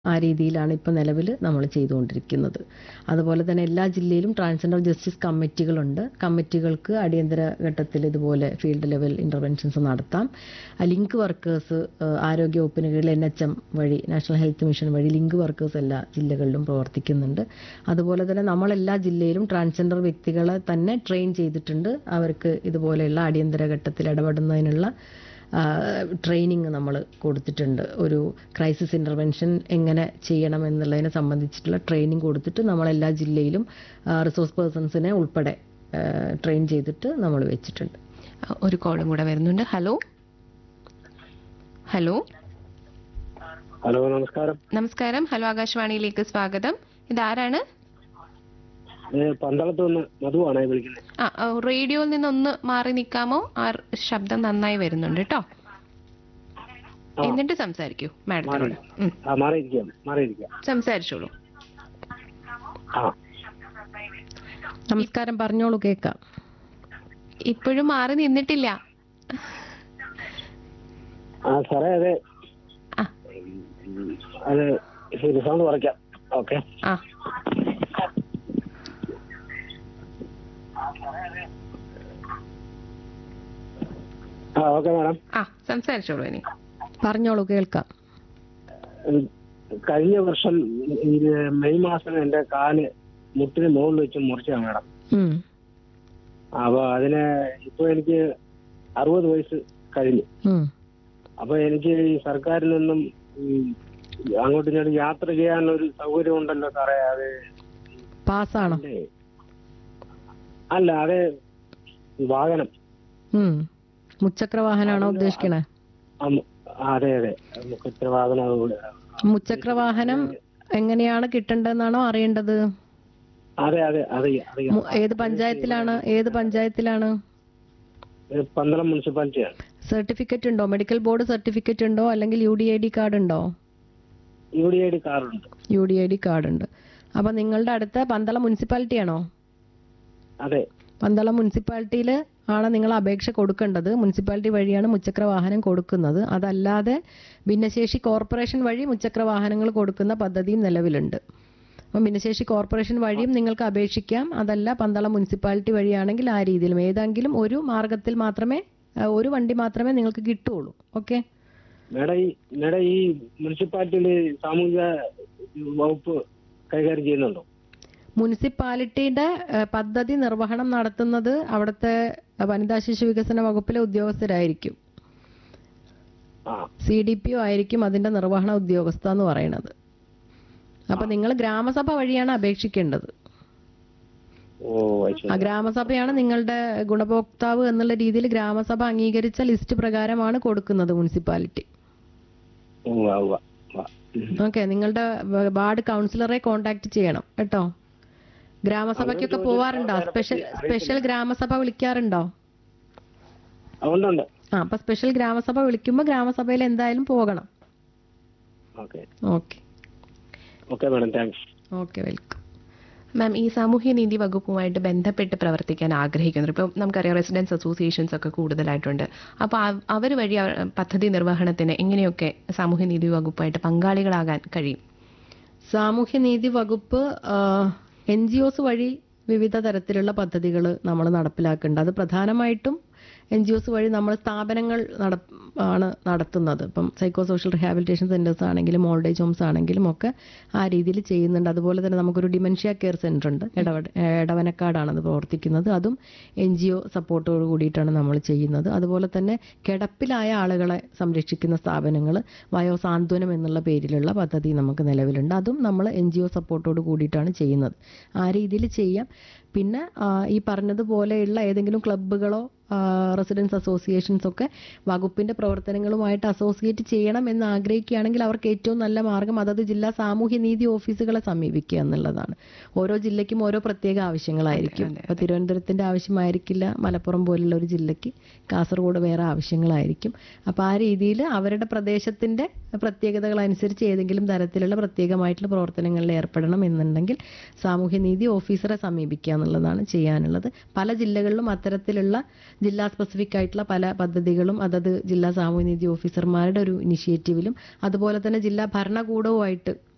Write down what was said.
ആ രീതിയിലാണ് ഇപ്പോൾ നിലവിൽ നമ്മൾ ചെയ്തുകൊണ്ടിരിക്കുന്നത് അതുപോലെ തന്നെ എല്ലാ ജില്ലയിലും ട്രാൻസ്ജെൻഡർ ജസ്റ്റിസ് കമ്മിറ്റികളുണ്ട് കമ്മിറ്റികൾക്ക് അടിയന്തര ഘട്ടത്തിൽ ഇതുപോലെ ഫീൽഡ് ലെവൽ ഇന്റർവെൻഷൻസ് നടത്താം ആ ലിങ്ക് വർക്കേഴ്സ് ആരോഗ്യ വകുപ്പിന് കീഴിൽ എൻ എച്ച് എം വഴി നാഷണൽ ഹെൽത്ത് മിഷൻ വഴി ലിങ്ക് വർക്കേഴ്സ് എല്ലാ ജില്ലകളിലും പ്രവർത്തിക്കുന്നുണ്ട് അതുപോലെ തന്നെ നമ്മളെല്ലാ ജില്ലയിലും ട്രാൻസ്ജെൻഡർ വ്യക്തികളെ തന്നെ ട്രെയിൻ ചെയ്തിട്ടുണ്ട് അവർക്ക് ഇതുപോലെയുള്ള അടിയന്തര ഘട്ടത്തിൽ ഇടപെടുന്നതിനുള്ള ട്രെയിനിങ് നമ്മൾ കൊടുത്തിട്ടുണ്ട് ഒരു ക്രൈസിസ് ഇന്റർവെൻഷൻ എങ്ങനെ ചെയ്യണം എന്നുള്ളതിനെ സംബന്ധിച്ചിട്ടുള്ള ട്രെയിനിങ് കൊടുത്തിട്ട് നമ്മൾ എല്ലാ ജില്ലയിലും റിസോഴ്സ് പേഴ്സൺസിനെ ഉൾപ്പെടെ ട്രെയിൻ ചെയ്തിട്ട് നമ്മൾ വെച്ചിട്ടുണ്ട് ഒരു കോളും കൂടെ വരുന്നുണ്ട് ഹലോ ഹലോ ഹലോ നമസ്കാരം നമസ്കാരം ഹലോ ആകാശവാണിയിലേക്ക് സ്വാഗതം ഇതാരാണ് ഇത് പന്തളത്ത് നിന്ന് മധുവാണ് വിളിക്കുന്നത് ആ ആ, റേഡിയോയിൽ നിന്ന് ഒന്ന് മാറി നിൽക്കാമോ ആ ശബ്ദം നന്നായി വരുന്നുണ്ട് കേട്ടോ ആ. എന്നിട്ട് സംസാരിക്കൂ മാഡത്തിനോട് ഉം, ആ മാറിയിരിക്കാം മാറിയിരിക്കാം സംസാരിച്ചോളൂ ആ നമസ്കാരം പറഞ്ഞോളൂ കേൾക്കാം ഇപ്പോഴും മാറി നിന്നിട്ടില്ല ആ സാറേ അതെ ആ ഉം, അത് ശരി സൗണ്ട് കുറയ്ക്കാം ഓക്കെ ആ ആ ഓക്കെ മാഡം ആ സംസാരിച്ചോളൂ ഇനി പറഞ്ഞോളൂ കേൾക്കാം ഉം, കഴിഞ്ഞ വർഷം ഇത് മെയ് മാസം എന്റെ കാല് മുട്ടിന് മുകളിൽ വെച്ച് മുറിച്ചതാണ് മാഡം ഉം. അപ്പൊ അതിന് ഇപ്പൊ എനിക്ക് അറുപത് വയസ്സ് കഴിഞ്ഞു ഉം. അപ്പൊ എനിക്ക് ഈ സർക്കാരിൽ നിന്നും ഉം, അങ്ങോട്ടും ഇങ്ങോട്ടും യാത്ര ചെയ്യാൻ ഒരു സൗകര്യം ഉണ്ടല്ലോ സാറേ അത് പാസ്സാണോ അല്ലേ? അല്ല അത് വാഹനം ഉം. മുച്ചക്ര വാഹനമാണോ ഉദ്ദേശിക്കണേ ആ, മു- ആ, അതെ അതെ നമുക്ക് ഇത്ര വാഹനം അതുകൂടെ. മുച്ചക്ര വാഹനം എങ്ങനെയാണ് കിട്ടേണ്ടതെന്നാണോ അറിയേണ്ടത് അതെ അതെ അതെ അതെ മു- ഏത് പഞ്ചായത്തിലാണ് ഏത് പഞ്ചായത്തിലാണ് ഇത് പന്തളം മുനിസിപ്പാലിറ്റിയാണ് സർട്ടിഫിക്കറ്റ് ഉണ്ടോ മെഡിക്കൽ ബോർഡ് സർട്ടിഫിക്കറ്റ് ഉണ്ടോ അല്ലെങ്കിൽ U D I D card ഉണ്ടോ യു ഡി ഐ ഡി കാർഡുണ്ട് U D I D card ഉണ്ട് അപ്പൊ നിങ്ങളുടെ അടുത്ത പന്തളം മുനിസിപ്പാലിറ്റി ആണോ അതെ പന്തളം മുനിസിപ്പാലിറ്റിയിൽ ആണ് നിങ്ങൾ അപേക്ഷ കൊടുക്കേണ്ടത് മുനിസിപ്പാലിറ്റി വഴിയാണ് മുച്ചക്ര വാഹനം കൊടുക്കുന്നത് അതല്ലാതെ ഭിന്നശേഷി കോർപ്പറേഷൻ വഴി മുച്ചക്ര വാഹനങ്ങൾ കൊടുക്കുന്ന പദ്ധതിയും നിലവിലുണ്ട് അപ്പം ഭിന്നശേഷി കോർപ്പറേഷൻ വഴിയും നിങ്ങൾക്ക് അപേക്ഷിക്കാം അതല്ല പന്തളം മുനിസിപ്പാലിറ്റി വഴിയാണെങ്കിൽ ആ രീതിയിലും ഏതെങ്കിലും ഒരു മാർഗത്തിൽ മാത്രമേ ആ, ഒരു വണ്ടി മാത്രമേ നിങ്ങൾക്ക് കിട്ടുള്ളൂ ഓക്കെ മേഡം ഈ മേഡം ഈ മുനിസിപ്പാലിറ്റിയില് സാമൂഹിക വകുപ്പ് കൈകാര്യം ചെയ്യുന്നുണ്ടോ മുനിസിപ്പാലിറ്റിയുടെ ഏഹ്, പദ്ധതി നിർവഹണം നടത്തുന്നത് അവിടുത്തെ വനിതാ ശിശു വികസന വകുപ്പിലെ ഉദ്യോഗസ്ഥരായിരിക്കും ആ സി ഡി പി ഒ ആയിരിക്കും അതിന്റെ നിർവഹണ ഉദ്യോഗസ്ഥ എന്ന് പറയുന്നത് അപ്പൊ നിങ്ങൾ ഗ്രാമസഭ വഴിയാണ് അപേക്ഷിക്കേണ്ടത് ഓ അത് ശരി ആ ഗ്രാമസഭയാണ് നിങ്ങളുടെ ഗുണഭോക്താവ് എന്നുള്ള രീതിയിൽ ഗ്രാമസഭ അംഗീകരിച്ച ലിസ്റ്റ് പ്രകാരമാണ് കൊടുക്കുന്നത് മുനിസിപ്പാലിറ്റി ഓ ആ ഉവ്വ. ഉവ്വ. ഉം. ഓക്കെ നിങ്ങളുടെ വ- വാർഡ് കൗൺസിലറെ കോണ്ടാക്ട് ചെയ്യണം കേട്ടോ ഗ്രാമസഭയ്ക്കൊക്കെ പോവാറുണ്ടോ സ്പെഷ്യൽ സ്പെഷ്യൽ ഗ്രാമസഭ വിളിക്കാറുണ്ടോ ആ, ഉണ്ട് ഉണ്ട് ആ അപ്പൊ സ്പെഷ്യൽ ഗ്രാമസഭ വിളിക്കുമ്പോൾ ഗ്രാമസഭയിൽ എന്തായാലും പോകണം okay okay okay madam thanks okay welcome ma'am ഈ സാമൂഹ്യനീതി വകുപ്പുമായിട്ട് ബന്ധപ്പെട്ട് പ്രവർത്തിക്കാൻ ആഗ്രഹിക്കുന്നത് ഇപ്പം നമുക്കറിയാം റെസിഡൻസ് അസോസിയേഷൻസ് ഒക്കെ കൂടുതലായിട്ടുണ്ട് അപ്പോൾ അവർ വഴി അവർ പദ്ധതി നിർവഹണത്തിന് എങ്ങനെയൊക്കെ സാമൂഹ്യനീതി വകുപ്പായിട്ട് പങ്കാളികളാകാൻ കഴിയും സാമൂഹ്യനീതി വകുപ്പ് എൻ ജി ഒസ് വഴി വിവിധ തരത്തിലുള്ള പദ്ധതികൾ നമ്മൾ നടപ്പിലാക്കുന്നുണ്ട് അത് പ്രധാനമായിട്ടും എൻ ജി ഒസ് വഴി നമ്മൾ സ്ഥാപനങ്ങൾ നട ആണ് നടത്തുന്നത് ഇപ്പം സൈക്കോ സോഷ്യൽ റിഹാബിലിറ്റേഷൻ സെന്റേഴ്സ് ആണെങ്കിലും ഓൾഡ് ഹോംസ് ആണെങ്കിലും ഒക്കെ ആ രീതിയിൽ ചെയ്യുന്നുണ്ട് അതുപോലെ തന്നെ നമുക്കൊരു ഡിമെൻഷ്യ കെയർ സെന്റർ ഉണ്ട് എടവ എടവനക്കാടാണ് അത് പ്രവർത്തിക്കുന്നത് അതും എൻ ജി ഒ സപ്പോർട്ടോട് കൂടിയിട്ടാണ് നമ്മൾ ചെയ്യുന്നത് അതുപോലെ തന്നെ കിടപ്പിലായ ആളുകളെ സംരക്ഷിക്കുന്ന സ്ഥാപനങ്ങൾ വയോസാന്ത്വനം എന്നുള്ള പേരിലുള്ള പദ്ധതി നമുക്ക് നിലവിലുണ്ട് അതും നമ്മൾ എൻ ജി ഒ സപ്പോർട്ടോട് കൂടിയിട്ടാണ് ചെയ്യുന്നത് ആ രീതിയിൽ ചെയ്യാം പിന്നെ ആ, ഈ പറഞ്ഞതുപോലെയുള്ള ഏതെങ്കിലും ക്ലബ്ബുകളോ റെസിഡൻസ് അസോസിയേഷൻസ് ഒക്കെ വകുപ്പിന്റെ പ്രവർത്തനങ്ങളുമായിട്ട് അസോസിയേറ്റ് ചെയ്യണം എന്ന് ആഗ്രഹിക്കുകയാണെങ്കിൽ അവർക്ക് ഏറ്റവും നല്ല മാർഗം അതത് ജില്ലാ സാമൂഹ്യനീതി ഓഫീസുകളെ സമീപിക്കുക എന്നുള്ളതാണ് ഓരോ ജില്ലയ്ക്കും ഓരോ പ്രത്യേക ആവശ്യങ്ങളായിരിക്കും ഇപ്പൊ തിരുവനന്തപുരത്തിന്റെ ആവശ്യമായിരിക്കില്ല മലപ്പുറം പോലുള്ള ഒരു ജില്ലയ്ക്ക് കാസർഗോഡ് വേറെ ആവശ്യങ്ങളായിരിക്കും അപ്പൊ ആ രീതിയിൽ അവരുടെ പ്രദേശത്തിന്റെ പ്രത്യേകതകൾ അനുസരിച്ച് ഏതെങ്കിലും തരത്തിലുള്ള പ്രത്യേകമായിട്ടുള്ള പ്രവർത്തനങ്ങളിൽ ഏർപ്പെടണം എന്നുണ്ടെങ്കിൽ സാമൂഹ്യനീതി ഓഫീസറെ സമീപിക്കുക എന്നുള്ളതാണ് ചെയ്യാനുള്ളത് പല ജില്ലകളിലും അത്തരത്തിലുള്ള ജില്ലാ സ്പെസിഫിക് ആയിട്ടുള്ള പല പദ്ധതികളും അതത് ജില്ലാ സാമൂഹ്യനീതി ഓഫീസർമാരുടെ ഒരു ഇനിഷ്യേറ്റീവിലും അതുപോലെ തന്നെ ജില്ലാ ഭരണകൂടവുമായിട്ട്